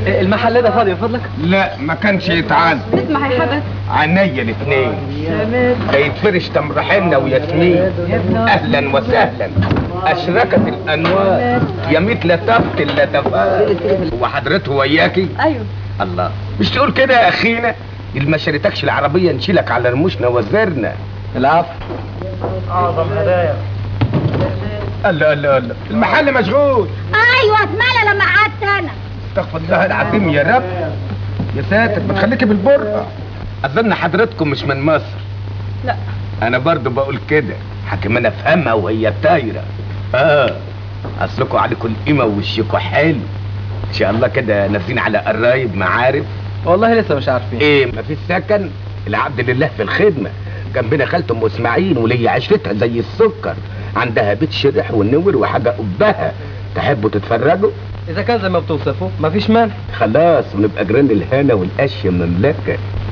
المحل ده فاضي من فضلك لا ما كانش يتعاد تسمح يا حبس عينيا الاثنين ده يتفرش تمر حنة وياسمين اهلا وسهلا اشركت الانوار يا ميت لتفت اللتفات وحضرته وياكي ايوه الله مش تقول كده يا اخينا اللي ما شريتكش العربيه نشيلك على رموشنا وزرنا العفو الله الله الله المحل مشغول ايوه اتملى لما قعدت انا استغفر الله العظيم يا رب يا ساتر ما تخليكي بالبرقه اظن حضرتكم مش من مصر لا. انا برضو بقول كده حكم انا افهمها وهي طايره اه اصلكوا عليكم القيمه وشكوا حلو ان شاء الله كده نازلين على قرايب معارف والله لسه مش عارفين ايه ما في سكن العبد لله في الخدمه جنبنا خالته ام اسماعيل وليا عشرتها زي السكر عندها بيت شرح ونور وحاجه قبها تحبوا تتفرجوا اذا كان زي ما بتوصفه مفيش مانع خلاص ونبقى جيران الهنا والاشياء مملكه